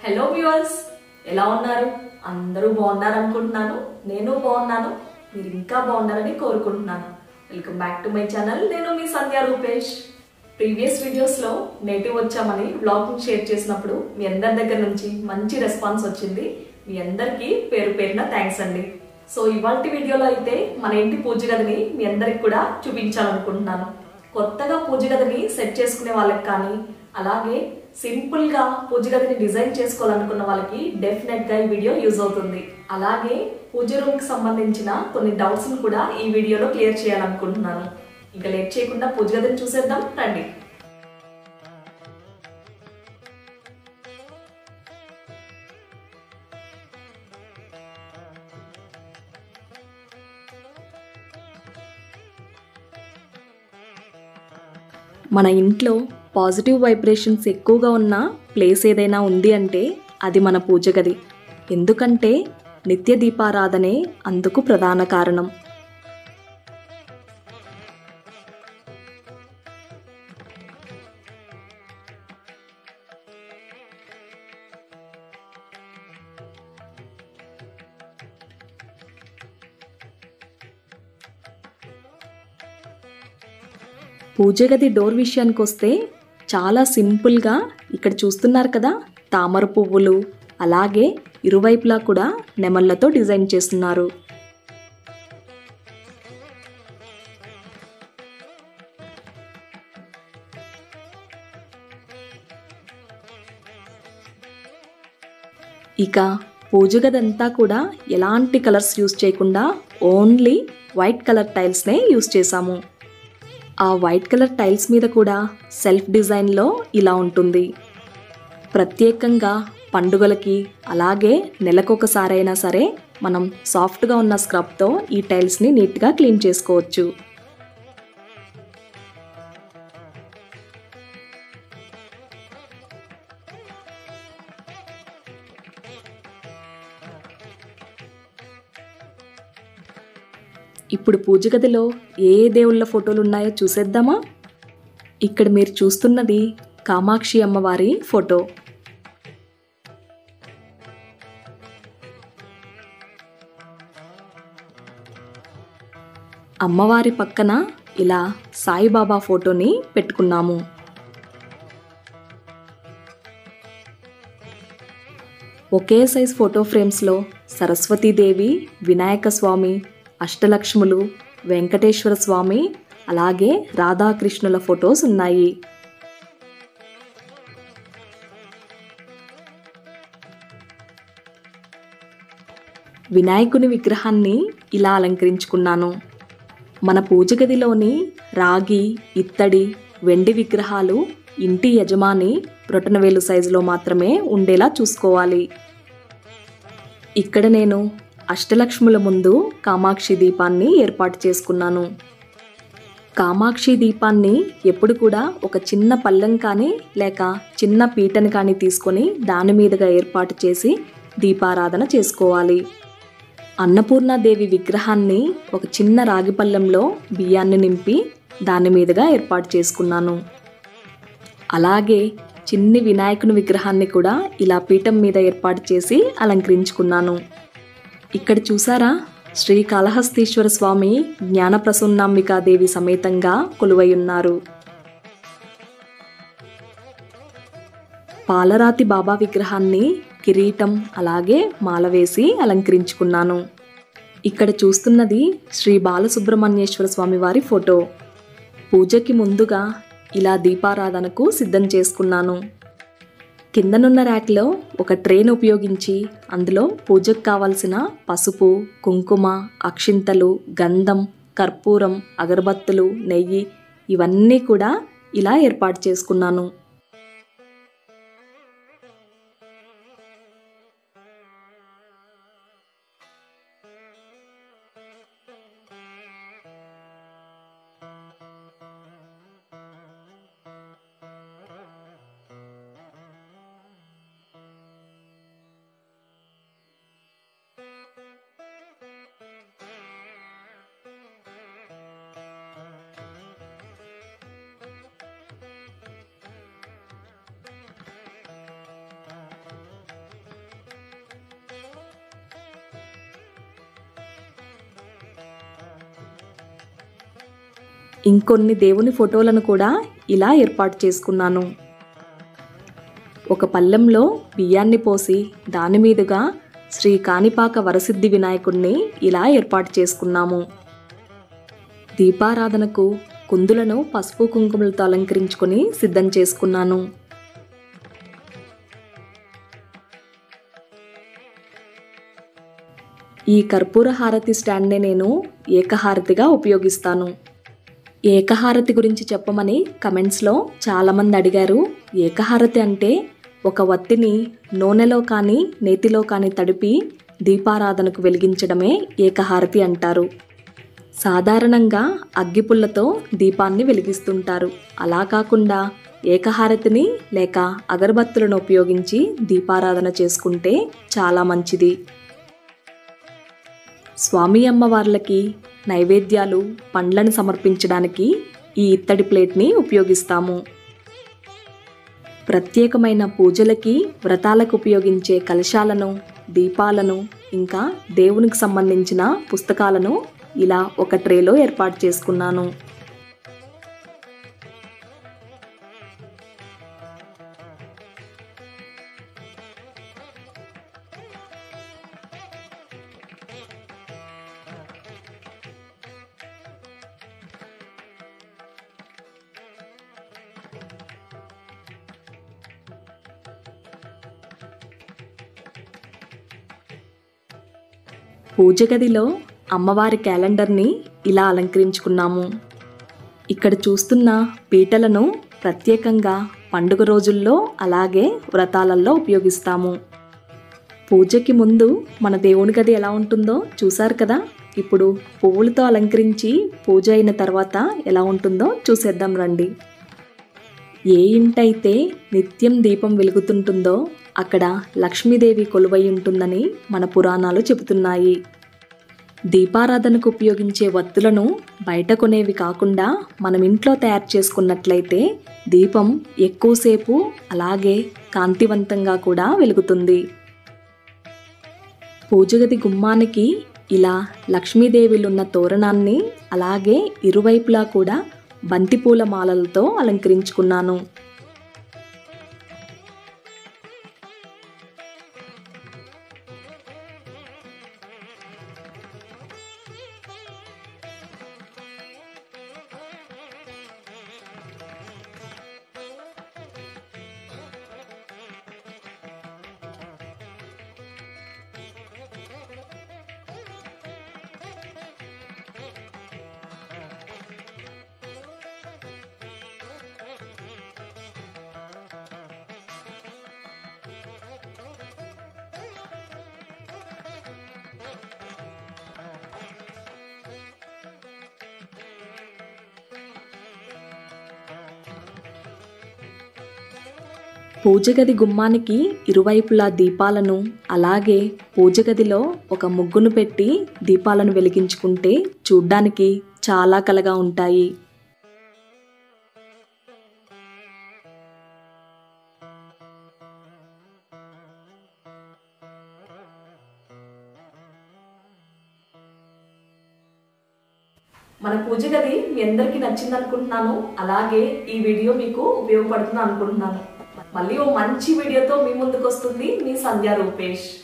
hello viewers ఎలా ఉన్నారు అందరూ బాగున్నారు అనుకుంటున్నాను నేను బాగున్నాను మీరు ఇంకా బాగున్నారని కోరుకుంటున్నాను welcome back to my channel నేను మీ సంధ్య రూపేష్ ప్రీవియస్ వీడియోస్ లో నేటివ్ వచ్చామని బ్లాగ్ షేర్ చేసినప్పుడు మీ అందరి దగ్గర నుంచి మంచి రెస్పాన్స్ వచ్చింది మీ అందరికీ పేరు పేరున థ్యాంక్స్ అండి సో ఇవాళ వీడియోలో అయితే మన ఇంటి పూజ గదిని మీ అందరికి కూడా చూపించాలనుకుంటున్నాను కొత్తగా పూజ గదిని సెట్ చేసుకునే వాళ్ళకి కానీ అలాగే సింపుల్ గా పూజ గదిని డిజైన్ చేసుకోవాలనుకున్న వాళ్ళకి డెఫినెట్ గా ఈ వీడియో యూజ్ అవుతుంది అలాగే పూజ రూమ్ కి సంబంధించిన కొన్ని డౌట్స్ ని కూడా ఈ వీడియోలో క్లియర్ చేయాలనుకుంటున్నాను ఇంకా లేట్ చేయకుండా పూజ గదిని చూసేద్దాం రండి మన ఇంట్లో పాజిటివ్ వైబ్రేషన్స్ ఎక్కువగా ఉన్న ప్లేస్ ఏదైనా ఉంది అంటే అది మన పూజ గది ఎందుకంటే నిత్య దీపారాధనే అందుకు ప్రధాన కారణం పూజ గది డోర్ విషయానికి వస్తే చాలా సింపుల్గా ఇక్కడ చూస్తున్నారు కదా తామర పువ్వులు అలాగే ఇరువైపులా కూడా నెమళ్ళతో డిజైన్ చేస్తున్నారు ఇక పూజ గదంతా కూడా ఎలాంటి కలర్స్ యూస్ చేయకుండా ఓన్లీ వైట్ కలర్ టైల్స్నే యూస్ చేశాము ఆ వైట్ కలర్ టైల్స్ మీద కూడా సెల్ఫ్ డిజైన్లో ఇలా ఉంటుంది ప్రత్యేకంగా పండుగలకి అలాగే నెలకొకసారైనా సరే మనం సాఫ్ట్గా ఉన్న స్క్రబ్తో ఈ టైల్స్ని నీట్గా క్లీన్ చేసుకోవచ్చు ఇప్పుడు పూజ గదిలో ఏ ఏ దేవుళ్ళ ఫోటోలు ఉన్నాయో చూసేద్దామా ఇక్కడ మీరు చూస్తున్నది కామాక్షి అమ్మవారి ఫోటో అమ్మవారి పక్కన ఇలా సాయిబాబా ఫోటోని పెట్టుకున్నాము ఒకే సైజ్ ఫోటో ఫ్రేమ్స్లో సరస్వతీదేవి వినాయక స్వామి అష్టలక్ష్ములు వెంకటేశ్వర స్వామి అలాగే రాధాకృష్ణుల ఫొటోస్ ఉన్నాయి వినాయకుని విగ్రహాన్ని ఇలా అలంకరించుకున్నాను మన పూజ గదిలోని రాగి ఇత్తడి వెండి విగ్రహాలు ఇంటి యజమాని రొటనవేలు సైజులో మాత్రమే ఉండేలా చూసుకోవాలి ఇక్కడ నేను అష్టలక్ష్ముల ముందు కామాక్షి దీపాన్ని ఏర్పాటు చేసుకున్నాను కామాక్షి దీపాన్ని ఎప్పుడు కూడా ఒక చిన్న పళ్ళెం కానీ లేక చిన్న పీటని కానీ తీసుకొని దాని మీదుగా ఏర్పాటు చేసి దీపారాధన చేసుకోవాలి అన్నపూర్ణాదేవి విగ్రహాన్ని ఒక చిన్న రాగి పళ్ళెంలో బియ్యాన్ని నింపి దాని మీదుగా ఏర్పాటు చేసుకున్నాను అలాగే చిన్ని వినాయకుని విగ్రహాన్ని కూడా ఇలా పీఠం మీద ఏర్పాటు చేసి అలంకరించుకున్నాను ఇక్కడ చూసారా శ్రీకాళహస్తీశ్వర స్వామి జ్ఞానప్రసన్నాంబికాదేవి సమేతంగా కొలువై ఉన్నారు పాలరాతి బాబా విగ్రహాన్ని కిరీటం అలాగే మాల వేసి అలంకరించుకున్నాను ఇక్కడ చూస్తున్నది శ్రీ బాలసుబ్రహ్మణ్యేశ్వర స్వామి వారి ఫోటో పూజకి ముందుగా ఇలా దీపారాధనకు సిద్ధం చేసుకున్నాను కిందనున్న ర్యాక్లో ఒక ట్రేన్ ఉపయోగించి అందులో పూజకు కావలసిన పసుపు కుంకుమ అక్షింతలు గంధం కర్పూరం అగరబత్తులు నెయ్యి ఇవన్నీ కూడా ఇలా ఏర్పాటు చేసుకున్నాను ఇంకొన్ని దేవుని ఫోటోలను కూడా ఇలా ఏర్పాటు చేసుకున్నాను ఒక పళ్ళెంలో బియ్యాన్ని పోసి దాని మీదుగా శ్రీ కాణిపాక వరసిద్ధి వినాయకుడిని ఇలా ఏర్పాటు చేసుకున్నాము దీపారాధనకు కుందులను పసుపు కుంకుమలతో అలంకరించుకొని సిద్ధం చేసుకున్నాను ఈ కర్పూర హారతి స్టాండ్నే నేను ఏకహారతిగా ఉపయోగిస్తాను ఏకహారతి గురించి చెప్పమని కమెంట్స్లో చాలామంది అడిగారు ఏకహారతి అంటే ఒక వత్తిని నూనెలో కానీ నేతిలో కానీ తడిపి దీపారాధనకు వెలిగించడమే ఏకహారతి అంటారు సాధారణంగా అగ్గిపుల్లతో దీపాన్ని వెలిగిస్తుంటారు అలా కాకుండా ఏకహారతిని లేక అగరబత్తులను ఉపయోగించి దీపారాధన చేసుకుంటే చాలా మంచిది స్వామి అమ్మవార్లకి నైవేద్యాలు పండ్లను సమర్పించడానికి ఈ ఇత్తడి ప్లేట్ని ఉపయోగిస్తాము ప్రత్యేకమైన పూజలకి వ్రతాలకు ఉపయోగించే కలశాలను దీపాలను ఇంకా దేవునికి సంబంధించిన పుస్తకాలను ఇలా ఒక ట్రేలో ఏర్పాటు చేసుకున్నాను పూజ గదిలో అమ్మవారి క్యాలెండర్ని ఇలా అలంకరించుకున్నాము ఇక్కడ చూస్తున్న పీటలను ప్రత్యేకంగా పండుగ రోజుల్లో అలాగే వ్రతాలలో ఉపయోగిస్తాము పూజకి ముందు మన దేవుని గది ఎలా ఉంటుందో చూసారు కదా ఇప్పుడు పువ్వులతో అలంకరించి పూజ అయిన తర్వాత ఎలా ఉంటుందో చూసేద్దాం రండి ఏ ఇంటైతే నిత్యం దీపం వెలుగుతుంటుందో అక్కడ లక్ష్మీదేవి కొలువై ఉంటుందని మన పురాణాలు చెబుతున్నాయి దీపారాధనకు ఉపయోగించే వత్తులను బయట కొనేవి కాకుండా మనం ఇంట్లో తయారు చేసుకున్నట్లయితే దీపం ఎక్కువసేపు అలాగే కాంతివంతంగా కూడా వెలుగుతుంది పూజగది గుమ్మానికి ఇలా లక్ష్మీదేవిలున్న తోరణాన్ని అలాగే ఇరువైపులా కూడా బంతిపూల మాలలతో అలంకరించుకున్నాను పూజగది గుమ్మానికి ఇరువైపులా దీపాలను అలాగే పూజగదిలో ఒక ముగ్గును పెట్టి దీపాలను వెలిగించుకుంటే చూడ్డానికి చాలా కలగా ఉంటాయి మన పూజ గది మీ అందరికీ నచ్చింది అనుకుంటున్నాను అలాగే ఈ వీడియో మీకు ఉపయోగపడుతుంది అనుకుంటున్నాను మళ్ళీ ఓ మంచి వీడియోతో మీ ముందుకు వస్తుంది మీ సంధ్యా రూపేష్